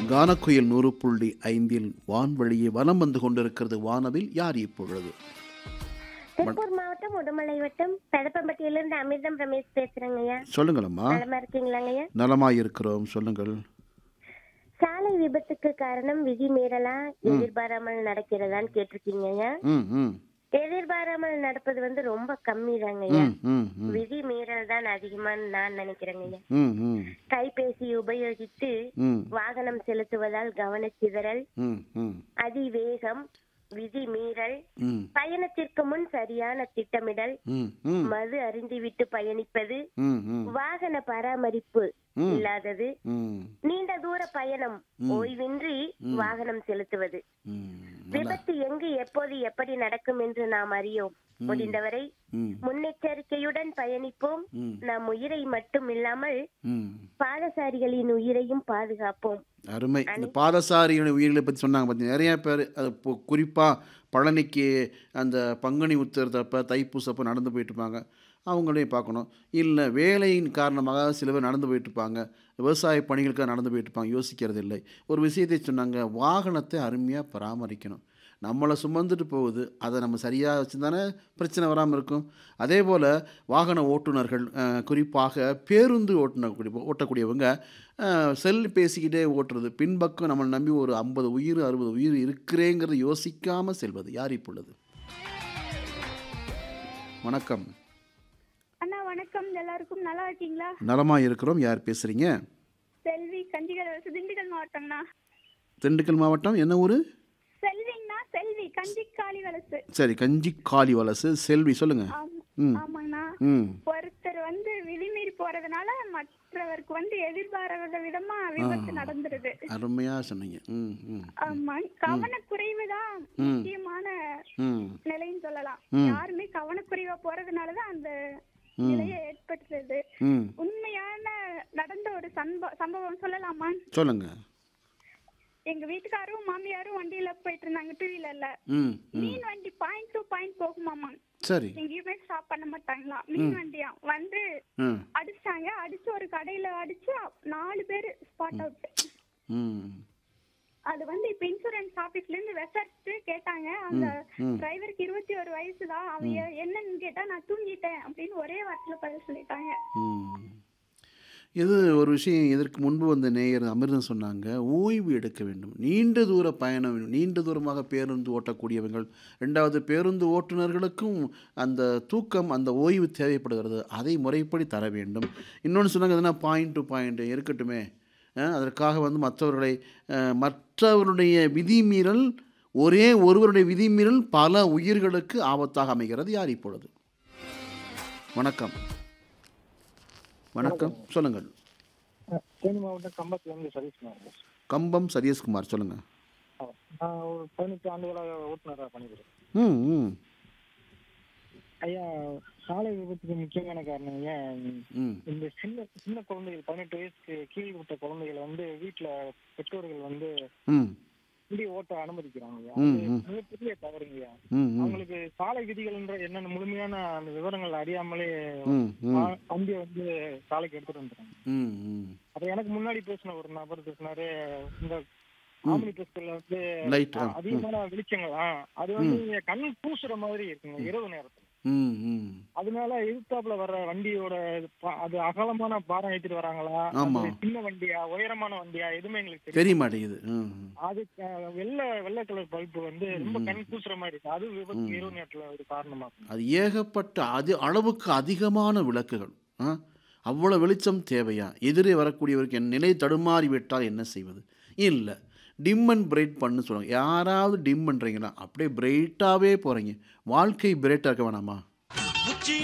கானக்குயில் நூறு புள்ளி ஐந்தில் வான்வழியே வலம் வந்து கொண்டிருக்கிறது வானவில் யார் இப்பொழுது திருப்பூர் மாவட்டம் உடுமலை வட்டம் பெதப்பம்பட்டியிலிருந்து அமிர்தம் ரமேஷ் பேசுறேங்க ஐயா சொல்லுங்களம்மா நலமா இருக்கீங்களாங்க ஐயா நலமாயிருக்கிறோம் சொல்லுங்கள் சாலை விபத்துக்கு காரணம் விதி மீறலா எதிர்பாராமல் நடக்கிறதான்னு கேட்டிருக்கீங்க ஐயா ம் ம் எதிர்பாராமல் நடப்பது வந்து ரொம்ப கம்மி தாங்க ஐயா ம் ம் ம் விதி மீறல் தான் அதிகமான்னு நான் நினைக்கிறேங்க ஐயா ம் ம் கைபேசி உபயோகித்து ம் வாகனம் செலுத்துவதால் கவனச்சிதறல் ம் ம் அதிவேகம் விதி மீறல் ம் பயணத்திற்கு முன் சரியான திட்டமிடல் ம் ம் மது அருந்திவிட்டு பயணிப்பது ம் ம் வாகன பராமரிப்பு ம். இல்லாதது ம் நீண்ட தூர பயணம் ஓய்வின்றி வாகனம் செலுத்துவது ம் விபத்து எங்கு எப்போது எப்படி நடக்கும் என்று நாம் அறியோம் முடிந்தவரை ம் முன்னெச்சரிக்கையுடன் பயணிப்போம் ம். நம் உயிரை மட்டும் இல்லாமல் ம் பாதசாரிகளின் உயிரையும் பாதுகாப்போம் அருமை இந்த பாதசாரியோட உயிர்களை பற்றி சொன்னாங்க பார்த்தீங்க நிறைய பேர் அது இப்போ குறிப்பாக பழனிக்கு அந்த பங்குனி உத்திரத்தப்ப தைப்பூசப்போ நடந்து போயிட்டு இருப்பாங்க அவங்களையும் பார்க்கணும் இல்லை வேலையின் காரணமாக சில பேர் நடந்து போயிட்டு இருப்பாங்க விவசாய பணிகளுக்காக நடந்து போயிட்டு இருப்பாங்க யோசிக்கிறது இல்லை ஒரு விஷயத்தை சொன்னாங்க வாகனத்தை அருமையாக பராமரிக்கணும் நம்மளை சுமந்துட்டு போகுது அதை நம்ம சரியாக வச்சுருந்தானே பிரச்சனை வராமல் இருக்கும் அதே போல் வாகன ஓட்டுநர்கள் அஹ், குறிப்பாக பேருந்து ஓட்டுனர் ஓட்டக்கூடியவங்க அஹ், செல் பேசிக்கிட்டே ஓட்டுறது பின்பக்கம் நம்மளை நம்பி ஒரு ஐம்பது உயிர் அறுபது உயிர் இருக்கிறேங்கிறத யோசிக்காமல் செல்வது யார் இப்பொழுது வணக்கம் அண்ணா வணக்கம் எல்லாருக்கும் நல்லா இருக்கீங்களா நலமாக இருக்கிறோம் யார் பேசுகிறீங்க செல்வி கஞ்சிகள் வலசு திண்டுக்கல் மாவட்டம்ண்ணா திண்டுக்கல் மாவட்டம் என்ன ஊர் செல்விங்கண்ணா செல்வி கஞ்சிக்காளி வலசு சரி கஞ்சி காலி வலசு செல்வி சொல்லுங்கள் ஆமா ம் ஆமாங்கண்ணா ம் ஒருத்தர் வந்து விதிமீறி போறதுனால மற்றவருக்கு வந்து எதிர்பாராத விதமா விபத்து நடந்துருது அருமையாக சொன்னீங்க ம் ம் ஆமா கவனக்குறைவு தான் முக்கியமான ம் நிலைன்னு சொல்லலாம் யாருமே கவனக்குறைவா போறதுனாலதான் அந்த நிலையை ஏற்படுத்துறது ம் உண்மையான நடந்த ஒரு சம்ப சம்பவம் சொல்லலாமா சொல்லுங்கள் எங்க வீட்டுக்காரும் மாமியாரும் வண்டியில போயிட்டு இருந்தாங்க டூ வீலர்ல ம் ம் மீன் வண்டி பாயிண்ட் டு பாயிண்ட் போகுமாமா சரி எங்கேயுமே ஸ்டாப் பண்ண மாட்டாங்களா மீன் வண்டியா வந்து ம் அடிச்சாங்க அடிச்சு ஒரு கடையில அடிச்சு நாலு பேர் ஸ்பாட் அவுட் ம் அது வந்து இப்ப இன்சூரன்ஸ் ஆபீஸ்ல இருந்து விசாரிச்சுட்டு கேட்டாங்க அந்த டிரைவருக்கு இருபத்தி ஒரு வயசு தான் அவன் எ- என்னன்னு கேட்டா நான் தூங்கிட்டேன் அப்படின்னு ஒரே வார்த்தையில பதில் சொல்லிட்டாங்க ம். இது ஒரு விஷயம் இதற்கு முன்பு வந்த நேயர் அமிர்தம் சொன்னாங்க ஓய்வு எடுக்க வேண்டும் நீண்ட தூர பயணம் வேணும். நீண்ட தூரமாக பேருந்து ஓட்டக்கூடியவர்கள் ரெண்டாவது பேருந்து ஓட்டுநர்களுக்கும் அந்த தூக்கம் அந்த ஓய்வு தேவைப்படுகிறது அதை முறைப்படி தர வேண்டும் இன்னொன்று சொன்னாங்க எதுனா பாயிண்ட் டு பாயிண்ட் இருக்கட்டுமே அஹ், அதற்காக வந்து மற்றவர்களை அஹ், மற்றவருடைய விதிமீறல் ஒரே ஒருவருடைய விதிமீறல் பல உயிர்களுக்கு ஆபத்தாக அமைகிறது யார் இப்பொழுது வணக்கம் வணக்கம் சொல்லுங்கள் தேனி மாவட்டம் கம்பத்துல இருந்து சதீஷ்குமார் பேசுறேன். கம்பம் சதீஷ்குமார் சொல்லுங்கள் ஆ, நான் ஒரு பதினெட்டு ஆண்டுகளாக ஓட்டுநராக பணிபுரிகிறேன் ம் ம் ஐயா சாலை விபத்துக்கு முக்கியமான காரணம் ஏன் ம் இந்த சின்ன சின்ன குழந்தைகள் பதினெட்டு வயசுக்கு கீழ் விட்ட குழந்தைகளை வந்து வீட்டுல பெற்றோர்கள் வந்து ம் வண்டி ஓட்ட அனுமதிக்கிறாங்க ஐயா. ம், அது ம். மிகப்பெரிய தவறுங்கய்யா ம் ம் அவங்களுக்கு சாலை விதிகள்ன்ற என்னென்ன முழுமையான அந்த விவரங்கள் அறியாமலே ம் ம் வா- வண்டியை வந்து சாலைக்கு எடுத்துட்டு வந்துடுறாங்க ம் ம் அப்ப எனக்கு முன்னாடி பேசின ஒரு நபர் பேசினாரு இந்த ஆம்பளை பஸ்ல வந்து லைட் ஆ அதிகமான வெளிச்சங்கள் ஆ, அது வந்து கண் பூசுற மாதிரி இருக்குங்க இரவு நேரத்துல ம் ம் அதனால எதிர்த்தாப்புல வர்ற வண்டியோட இது பா- அது அகலமான பாரம் ஏத்திட்டு வராங்களா ஆமா. அது சின்ன வண்டியா உயரமான வண்டியா எதுவுமே எங்களுக்கு தெரியும் தெரிய மாட்டேங்குது ம் ம். அது அஹ், வெள்ளை வெள்ளை கலர் பல்பு வந்து ரொம்ப கண் பூசுற மாதிரி இருக்கு அது விபத்து இரவு நேரத்துல ஒரு காரணமா இருக்கு அது ஏகப்பட்ட அதி அளவுக்கு அதிகமான விளக்குகள் ஆ அவ்வளோ வெளிச்சம் தேவையா எதிரே வரக்கூடியவருக்கு என் நிலை தடுமாறி விட்டால் என்ன செய்வது இல்லை டிம் அண்ட் பிரைட் பண்ணு சொல்லுவாங்க யாராவது டிம் பண்ணுறீங்களா அப்படியே பிரைட்டாகவே போகிறீங்க வாழ்க்கை பிரைட்டாக இருக்க வேணாமா